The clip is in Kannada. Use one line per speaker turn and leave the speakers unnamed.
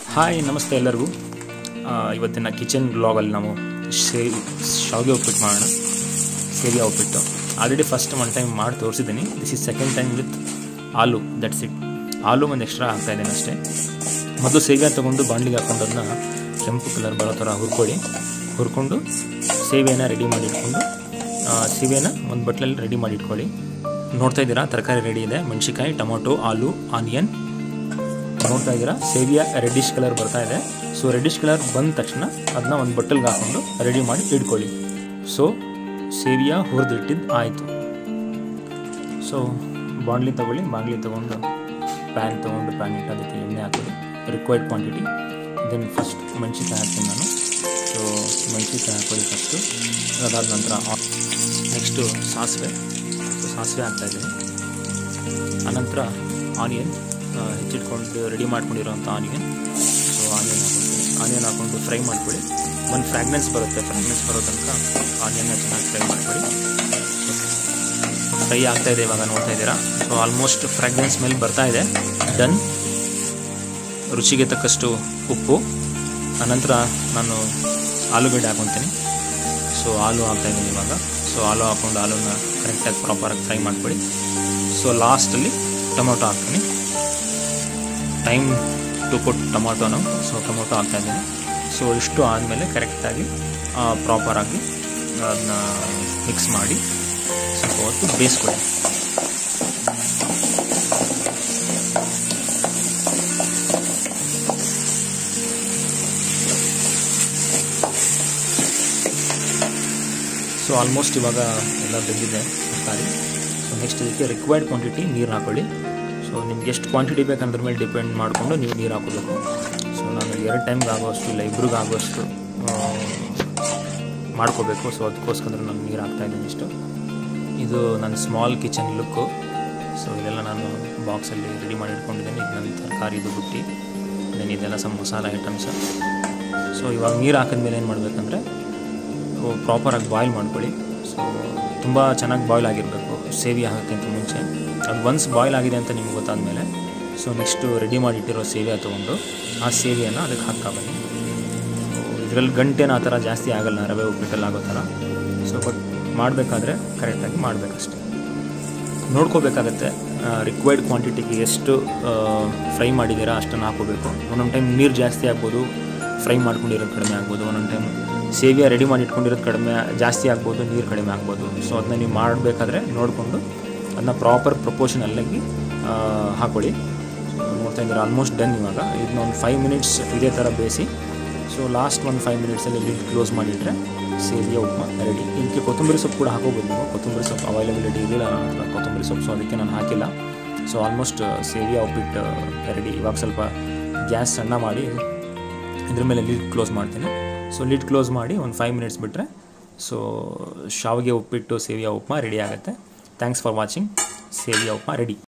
ಹಾಯ್ ನಮಸ್ತೆ ಎಲ್ಲರಿಗೂ ಆ, ಇವತ್ತಿನ ಕಿಚನ್ ಬ್ಲಾಗಲ್ಲಿ ನಾವು ಶೇ ಶಾವಿಗೆ ಉಪ್ಪಿಟ್ಟು ಮಾಡೋಣ ಸೇವಿಯ ಉಪ್ಪಿಟ್ಟು ಆಲ್ರೆಡಿ ಫಸ್ಟ್ ಒನ್ ಟೈಮ್ ಮಾಡಿ ತೋರಿಸಿದ್ದೀನಿ this is second time with ಆಲೂ ದಟ್ಸ್ ಇಟ್ ಆಲೂ ಒಂದು ಎಕ್ಸ್ಟ್ರಾ ಹಾಕ್ತಾ ಇದ್ದೇನೆ ಅಷ್ಟೇ ಮೊದಲು ಸೇವಿಯ ತೊಗೊಂಡು ಬಾಣಲಿಗೆ ಹಾಕೊಂಡು ಅದನ್ನ ಕೆಂಪು ಕಲರ್ ಬರೋ ಥರ ಹುರ್ಕೊಳ್ಳಿ ಹುರ್ಕೊಂಡು ಸೇವಿಯನ್ನ ರೆಡಿ ಮಾಡಿ ಇಟ್ಕೊಂಡು ಆ, ಸೇವಿಯನ್ನ ಒಂದು ಬಟ್ಲಲ್ಲಿ ರೆಡಿ ಮಾಡಿ ಇಟ್ಕೊಳ್ಳಿ ನೋಡ್ತಾ ಇದ್ದೀರಾ ತರಕಾರಿ ರೆಡಿ ಇದೆ ಮೆಣಸಿಕಾಯಿ ಟೊಮೊಟೊ ಆಲೂ ಆನಿಯನ್ ನೋಡ್ತಾ ಇದ್ದೀರಾ ಸೇವಿಯ ರೆಡ್ಡಿಶ್ ಕಲರ್ ಬರ್ತಾ ಇದೆ ಸೊ ರೆಡ್ಡಿಶ್ ಕಲರ್ ಬಂದ ತಕ್ಷಣ ಅದನ್ನ ಒಂದು ಬಟ್ಟಲ್ಗೆ ಹಾಕೊಂಡು ರೆಡಿ ಮಾಡಿ ಇಟ್ಕೊಳ್ಳಿ ಸೊ ಸೇವಿಯ ಹುರಿದಿಟ್ಟಿದ್ದು ಆಯಿತು ಸೊ ಬಾಣಲಿ ತಗೊಳ್ಳಿ ಬಾಣಲಿ ತೊಗೊಂಡು ಪ್ಯಾನ್ ತೊಗೊಂಡು ಪ್ಯಾನ್ ಇಟ್ಟು ಅದಕ್ಕೆ ಎಣ್ಣೆ ಹಾಕೊಳ್ಳಿ ರಿಕ್ವೈರ್ಡ್ ಕ್ವಾಂಟಿಟಿ ದೆನ್ ಫಸ್ಟ್ ಮೆಣಸಿನ್ಕಾಯಿ ಹಾಕ್ತೀನಿ ನಾನು ಸೊ ಮೆಣಸಿನ್ಕಾಯಿ ಹಾಕೊಳ್ಳಿ ಫಸ್ಟು ಅದಾದ ನಂತರ ನೆಕ್ಸ್ಟು ಸಾಸಿವೆ ಸೊ ಸಾಸಿವೆ ಹಾಕ್ತಾಯಿದ್ದೀನಿ ಆನಂತರ ಆನಿಯನ್ ಹೆಚ್ಚಿಟ್ಕೊಂಡು ರೆಡಿ ಮಾಡ್ಕೊಂಡಿರೋಂಥ ಆನಿಯನ್ ಸೊ ಆನಿಯನ್ ಹಾಕೊಳ್ತೀನಿ ಆನಿಯನ್ ಹಾಕೊಂಡು ಫ್ರೈ ಮಾಡ್ಕೊಳ್ಳಿ ಒಂದು ಫ್ರಾಗ್ನೆನ್ಸ್ ಬರುತ್ತೆ ಫ್ರಾಗ್ನೆನ್ಸ್ ಬರೋ ತನಕ ಆನಿಯನ್ನ ಚೆನ್ನಾಗಿ ಫ್ರೈ ಮಾಡ್ಕೊಳ್ಳಿ ಫ್ರೈ ಆಗ್ತಾ ಇದೆ ಇವಾಗ ನೋಡ್ತಾ ಇದ್ದೀರಾ ಸೊ ಆಲ್ಮೋಸ್ಟ್ ಫ್ರಾಗ್ನೆನ್ಸ್ ಮೇಲೆ ಬರ್ತಾ ಇದೆ ಡನ್ ರುಚಿಗೆ ತಕ್ಕಷ್ಟು ಉಪ್ಪು ಆನಂತರ ನಾನು ಆಲೂಗಡ್ಡೆ ಹಾಕೊತೀನಿ ಸೊ ಆಲೂ ಹಾಕ್ತಾ ಇದ್ದೀನಿ ಇವಾಗ ಸೊ ಆಲೂ ಹಾಕೊಂಡು ಆಲೂನ ಕರೆಕ್ಟಾಗಿ ಪ್ರಾಪರಾಗಿ ಫ್ರೈ ಮಾಡ್ಕೊಳ್ಳಿ ಸೊ ಲಾಸ್ಟಲ್ಲಿ ಟೊಮೊಟೊ ಹಾಕ್ತೀನಿ ಟೈಮ್ ಟು ಪುಟ್ ಟೊಮೊಟೊನು ಸೊ ಟೊಮೊಟೊ ಹಾಕ್ತಾ ಇದ್ದೀನಿ ಸೊ ಇಷ್ಟು ಆದಮೇಲೆ ಕರೆಕ್ಟಾಗಿ ಪ್ರಾಪರಾಗಿ ಅದನ್ನ ಮಿಕ್ಸ್ ಮಾಡಿ ಸ್ವಲ್ಪ ಹೊತ್ತು ಬೇಯಿಸ್ಕೊಳ್ಳಿ ಸೊ ಆಲ್ಮೋಸ್ಟ್ ಇವಾಗ ಎಲ್ಲ ಬೆಂದಿದೆ ತರಕಾರಿ ಸೊ ನೆಕ್ಸ್ಟ್ ಇದಕ್ಕೆ ರಿಕ್ವೈರ್ಡ್ ಕ್ವಾಂಟಿಟಿ ನೀರು ಹಾಕೊಳ್ಳಿ ಸೊ ನಿಮ್ಗೆ ಎಷ್ಟು ಕ್ವಾಂಟಿಟಿ ಬೇಕಂದ್ರ ಮೇಲೆ ಡಿಪೆಂಡ್ ಮಾಡಿಕೊಂಡು ನೀವು ನೀರು ಹಾಕೋಬೇಕು ಸೊ ನಾನು ಎರಡು ಟೈಮ್ಗೆ ಆಗೋಷ್ಟು ಇಲ್ಲ ಇಬ್ರಿಗೆ ಆಗೋಷ್ಟು ಆ, ಮಾಡ್ಕೋಬೇಕು ಸೊ ಅದಕ್ಕೋಸ್ಕರ ನಾನು ನೀರು ಹಾಕ್ತಾ ಇದ್ದೀನಿ ಇಷ್ಟು ಇದು ನನ್ನ ಸ್ಮಾಲ್ ಕಿಚನ್ ಲುಕ್ಕು ಸೊ ಇದೆಲ್ಲ ನಾನು ಬಾಕ್ಸಲ್ಲಿ ರೆಡಿ ಮಾಡಿ ಇಟ್ಕೊಂಡಿದ್ದೀನಿ ಇದು ನನ್ನ ತರಕಾರಿದು ಬುಟ್ಟಿ ದೆನ್ ಇದೆಲ್ಲ ಸಮ್ ಮಸಾಲ ಐಟಮ್ಸ್ ಸೊ ಇವಾಗ ನೀರು ಹಾಕಿದ್ಮೇಲೆ ಏನು ಮಾಡಬೇಕಂದ್ರೆ ಪ್ರಾಪರಾಗಿ ಬಾಯ್ಲ್ ಮಾಡ್ಕೊಳ್ಳಿ ಸೊ ತುಂಬ ಚೆನ್ನಾಗಿ ಬಾಯ್ಲ್ ಆಗಿರಬೇಕು ಸೇವಿ ಹಾಕೋಕ್ಕಿಂತ ಮುಂಚೆ ಅದು ಒನ್ಸ್ ಬಾಯ್ಲ್ ಆಗಿದೆ ಅಂತ ನಿಮ್ಗೆ ಗೊತ್ತಾದಮೇಲೆ ಸೊ ನೆಕ್ಸ್ಟು ರೆಡಿ ಮಾಡಿಟ್ಟಿರೋ ಸೇವಿಯ ತೊಗೊಂಡು ಆ ಸೇವಿಯನ್ನು ಅದಕ್ಕೆ ಹಾಕ್ತಾ ಬನ್ನಿ ಇದರಲ್ಲಿ ಗಂಟೆನ ಆ ಥರ ಜಾಸ್ತಿ ಆಗಲ್ಲ ರವೆ ಉಪ್ಪಿಟ್ಟಲ್ಲಿ ಆಗೋ ಥರ ಸೊ ಬಟ್ ಮಾಡಬೇಕಾದ್ರೆ ಕರೆಕ್ಟಾಗಿ ಮಾಡಬೇಕಷ್ಟೆ ನೋಡ್ಕೋಬೇಕಾಗತ್ತೆ ರಿಕ್ವೈರ್ಡ್ ಕ್ವಾಂಟಿಟಿಗೆ ಎಷ್ಟು ಫ್ರೈ ಮಾಡಿದ್ದೀರಾ ಅಷ್ಟನ್ನು ಹಾಕೋಬೇಕು ಒಂದೊಂದು ಟೈಮ್ ನೀರು ಜಾಸ್ತಿ ಆಗ್ಬೋದು ಫ್ರೈ ಮಾಡ್ಕೊಂಡಿರೋದು ಕಡಿಮೆ ಆಗ್ಬೋದು ಒಂದೊಂದು ಟೈಮ್ ಸೇವಿಯ ರೆಡಿ ಮಾಡಿ ಇಟ್ಕೊಂಡಿರೋದು ಕಡಿಮೆ ಜಾಸ್ತಿ ಆಗ್ಬೋದು ನೀರು ಕಡಿಮೆ ಆಗ್ಬೋದು ಸೊ ಅದನ್ನ ನೀವು ಮಾಡಬೇಕಾದ್ರೆ ನೋಡಿಕೊಂಡು ಅದನ್ನ ಪ್ರಾಪರ್ ಪ್ರಪೋರ್ಷನಲ್ಲಾಗಿ ಹಾಕೊಳ್ಳಿ ನೋಡ್ತಾ ಇದ್ದೀರಾ ಆಲ್ಮೋಸ್ಟ್ ಡನ್ ಇವಾಗ ಇದನ್ನ ಒಂದು ಫೈವ್ ಮಿನಿಟ್ಸ್ ಇದೇ ಥರ ಬೇಯಿಸಿ ಸೊ ಲಾಸ್ಟ್ ಒಂದು ಫೈವ್ ಮಿನಿಟ್ಸಲ್ಲಿ ಲಿಡ್ ಕ್ಲೋಸ್ ಮಾಡಿಟ್ರೆ ಸೇವಿಯ ಉಪ್ಮಾ ರೆಡಿ ಇದಕ್ಕೆ ಕೊತ್ತಂಬರಿ ಸೊಪ್ಪು ಕೂಡ ಹಾಕೋಬೋದು ನೀವು ಕೊತ್ತಂಬರಿ ಸೊಪ್ಪು ಅವೈಲಬಿಲಿಟಿ ಇರಲಿಲ್ಲ ನನ್ನ ಹತ್ರ ಕೊತ್ತಂಬರಿ ಸೊಪ್ಪು ಸೊ ಅದಕ್ಕೆ ನಾನು ಹಾಕಿಲ್ಲ ಸೊ ಆಲ್ಮೋಸ್ಟ್ ಸೇವಿಯ ಉಪ್ಪಿಟ್ಟು ರೆಡಿ ಇವಾಗ ಸ್ವಲ್ಪ ಗ್ಯಾಸ್ ಸಣ್ಣ ಮಾಡಿ ಇದ್ರ ಮೇಲೆ ಲಿಡ್ ಕ್ಲೋಸ್ ಮಾಡ್ತೀನಿ ಸೊ ಲಿಡ್ ಕ್ಲೋಸ್ ಮಾಡಿ ಒಂದು ಫೈವ್ ಮಿನಿಟ್ಸ್ ಬಿಟ್ಟರೆ ಸೊ ಶಾವಿಗೆ ಉಪ್ಪಿಟ್ಟು ಸೇವಿಯ ಉಪ್ಮಾ ರೆಡಿ ಆಗುತ್ತೆ ಥ್ಯಾಂಕ್ಸ್ ಫಾರ್ ವಾಚಿಂಗ್ ಸೇವಿಯ ಉಪ್ಮಾ ರೆಡಿ